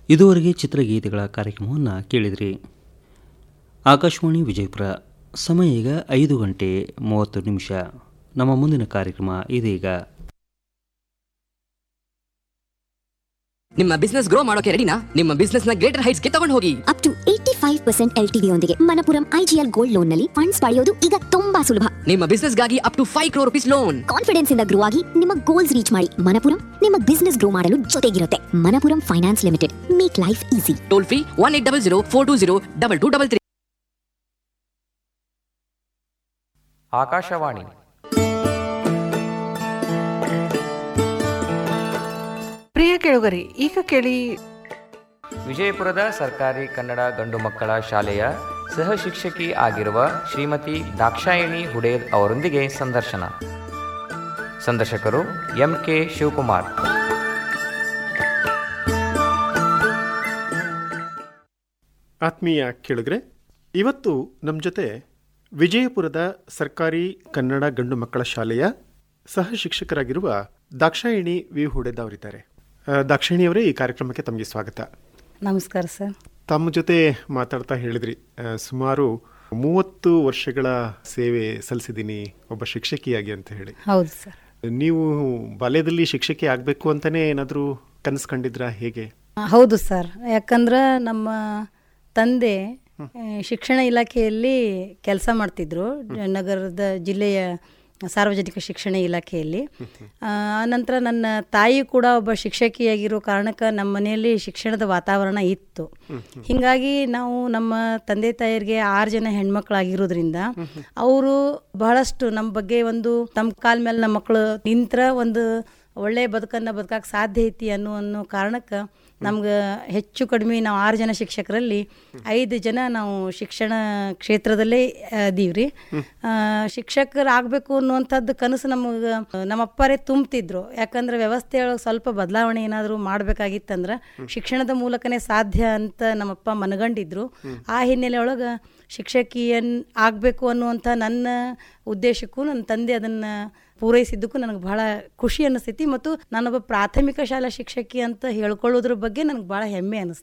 ಇದುವರೆಗೆ ಚಿತ್ರಗೀತೆಗಳ ಕಾರ್ಯಕ್ರಮವನ್ನು ಕೇಳಿದ್ರಿ ಆಕಾಶವಾಣಿ ವಿಜಯಪುರ ಸಮಯ ಈಗ ಐದು ಗಂಟೆ ಮೂವತ್ತು ನಿಮಿಷ ನಮ್ಮ ಮುಂದಿನ ಕಾರ್ಯಕ್ರಮ ಇದೀಗ ನಿಮ್ಮ ಬಿಸ್ನೆಸ್ ಗ್ರೋ ಮಾಡೋಕೆ ರೆಡಿನಾ ನಿಮ್ಮ ಬಿಸ್ನೆಸ್ ನ ಗ್ರೇಟರ್ ಹೈಟ್ಸ್ ಗೆ ತಗೊಂಡು ಹೋಗಿ up to eighty five percent L T ಯೊಂದಿಗೆ ಮನಪುರಂ ಐಜಿಎಲ್ ಗೋಲ್ಡ್ ಲೋನ್ ನಲ್ಲಿ ಫಂಡ್ಸ್ ಪಡೆಯೋದು ಈಗ ತುಂಬಾ ಸುಲಭ ನಿಮ್ಮ ಬಿಸ್ನೆಸ್ ಗಾಗಿ up to five crore rupees loan confidence ಇಂದ ಗ್ರೋ ಆಗಿ ನಿಮ್ಮ ಗೋಲ್ಸ್ ರೀಚ್ ಮಾಡಿ ಮನಪುರಂ ನಿಮ್ಮ ಬಿಸ್ನೆಸ್ ಗ್ರೋ ಮಾಡಲು ಜೊತೆಗಿರುತ್ತೆ Manappuram finance limited make life easy toll free one eight double zero four two zero double two double three Akashvani ಪ್ರಿಯ ಕೇಳುಗರಿ ಈಗ ಕೇಳಿ ವಿಜಯಪುರದ ಸರ್ಕಾರಿ ಕನ್ನಡ ಗಂಡು ಮಕ್ಕಳ ಶಾಲೆಯ ಸಹ ಶಿಕ್ಷಕಿ ಆಗಿರುವ ಶ್ರೀಮತಿ ದಾಕ್ಷಾಯಿಣಿ ಹುಡೇರ್ ಅವರೊಂದಿಗೆ ಸಂದರ್ಶನ ಸಂದರ್ಶಕರು ಎಂ ಕೆ ಶಿವಕುಮಾರ್ ಆತ್ಮೀಯ ಕೇಳಿದ್ರೆ ಇವತ್ತು ನಮ್ಮ ಜೊತೆ ವಿಜಯಪುರದ ಸರ್ಕಾರಿ ಕನ್ನಡ ಗಂಡು ಮಕ್ಕಳ ಶಾಲೆಯ ಸಹ ಶಿಕ್ಷಕರಾಗಿರುವ ದಾಕ್ಷಾಯಿಣಿ ವಿ ಹುಡೆದವರಿದ್ದಾರೆ ದಾಕ್ಷಾಯಿಣಿ ಅವರೇ ಈ ಕಾರ್ಯಕ್ರಮಕ್ಕೆ ತಮಗೆ ಸ್ವಾಗತ ನಮಸ್ಕಾರ ಸರ್ ತಮ್ಮ ಜೊತೆ ಮಾತಾಡ್ತಾ ಹೇಳಿದ್ರಿ ಆ, ಸುಮಾರು ಮೂವತ್ತು ವರ್ಷಗಳ ಸೇವೆ ಸಲ್ಲಿಸಿದ್ದೀನಿ ಒಬ್ಬ ಶಿಕ್ಷಕಿಯಾಗಿ ಅಂತ ಹೇಳಿ ಹೌದು ಸರ್ ನೀವು ಬಾಲ್ಯದಲ್ಲಿ ಶಿಕ್ಷಕಿ ಆಗಬೇಕು ಅಂತಾನೆ ಏನಾದರೂ ಕನಸು ಕಂಡಿದ್ರಾ ಹೇಗೆ ಹೌದು ಸರ್ ಯಾಕಂದ್ರೆ ನಮ್ಮ ತಂದೆ ಆ, ಶಿಕ್ಷಣ ಇಲಾಖೆಯಲ್ಲಿ ಕೆಲಸ ಮಾಡ್ತಿದ್ರು ನಗರದ ಜಿಲ್ಲೆಯ ಸಾರ್ವಜನಿಕ ಶಿಕ್ಷಣ ಇಲಾಖೆಯಲ್ಲಿ ಆ ನಂತರ ನನ್ನ ತಾಯಿ ಕೂಡ ಒಬ್ಬ ಶಿಕ್ಷಕಿಯಾಗಿರೋ ಕಾರಣಕ್ಕೆ ನಮ್ಮ ಮನೆಯಲ್ಲಿ ಶಿಕ್ಷಣದ ವಾತಾವರಣ ಇತ್ತು ಹೀಗಾಗಿ ನಾವು ನಮ್ಮ ತಂದೆ ತಾಯಿಯರಿಗೆ ಆರು ಜನ ಹೆಣ್ಮಕ್ಳಾಗಿರೋದ್ರಿಂದ ಅವರು ಬಹಳಷ್ಟು ನಮ್ಮ ಬಗ್ಗೆ ಒಂದು ತಮ್ಮ ಕಾಲ ಮೇಲೆ ನಮ್ಮ ಮಕ್ಕಳು ನಿಂತ್ರ ಒಂದು ಒಳ್ಳೆಯ ಬದುಕನ್ನು ಬದುಕಕ್ಕೆ ಸಾಧ್ಯ ಐತಿ ಅನ್ನೋ ಅನ್ನೋ ಕಾರಣಕ್ಕೆ ನಮ್ಗೆ ಹೆಚ್ಚು ಕಡಿಮೆ ನಾವು ಆರು ಜನ ಶಿಕ್ಷಕರಲ್ಲಿ ಐದು ಜನ ನಾವು ಶಿಕ್ಷಣ ಕ್ಷೇತ್ರದಲ್ಲೇ ಅದೀವ್ರಿ ಶಿಕ್ಷಕರಾಗಬೇಕು ಅನ್ನುವಂಥದ್ದು ಕನಸು ನಮಗೆ ನಮ್ಮಪ್ಪರೇ ತುಂಬ್ತಿದ್ರು ಯಾಕಂದ್ರೆ ವ್ಯವಸ್ಥೆಯೊಳಗೆ ಸ್ವಲ್ಪ ಬದಲಾವಣೆ ಏನಾದರೂ ಮಾಡಬೇಕಾಗಿತ್ತಂದ್ರೆ ಶಿಕ್ಷಣದ ಮೂಲಕನೇ ಸಾಧ್ಯ ಅಂತ ನಮ್ಮಪ್ಪ ಮನಗಂಡಿದ್ರು ಆ ಹಿನ್ನೆಲೆ ಒಳಗೆ ಶಿಕ್ಷಕಿಯನ್ ಆಗಬೇಕು ಅನ್ನುವಂಥ ನನ್ನ ಉದ್ದೇಶಕ್ಕೂ ನನ್ನ ತಂದೆ ಅದನ್ನು ಪೂರೈಸಿದ್ದಕ್ಕೂ ನನಗೆ ಬಹಳ ಖುಷಿ ಅನ್ನಿಸ್ತೈತಿ ಮತ್ತು ನಾನೊಬ್ಬ ಪ್ರಾಥಮಿಕ ಶಾಲಾ ಶಿಕ್ಷಕಿ ಅಂತ ಹೇಳ್ಕೊಳ್ಳೋದ್ರ ಬಗ್ಗೆ ನನಗೆ ಭಾಳ ಹೆಮ್ಮೆ ಅನಿಸ್ತು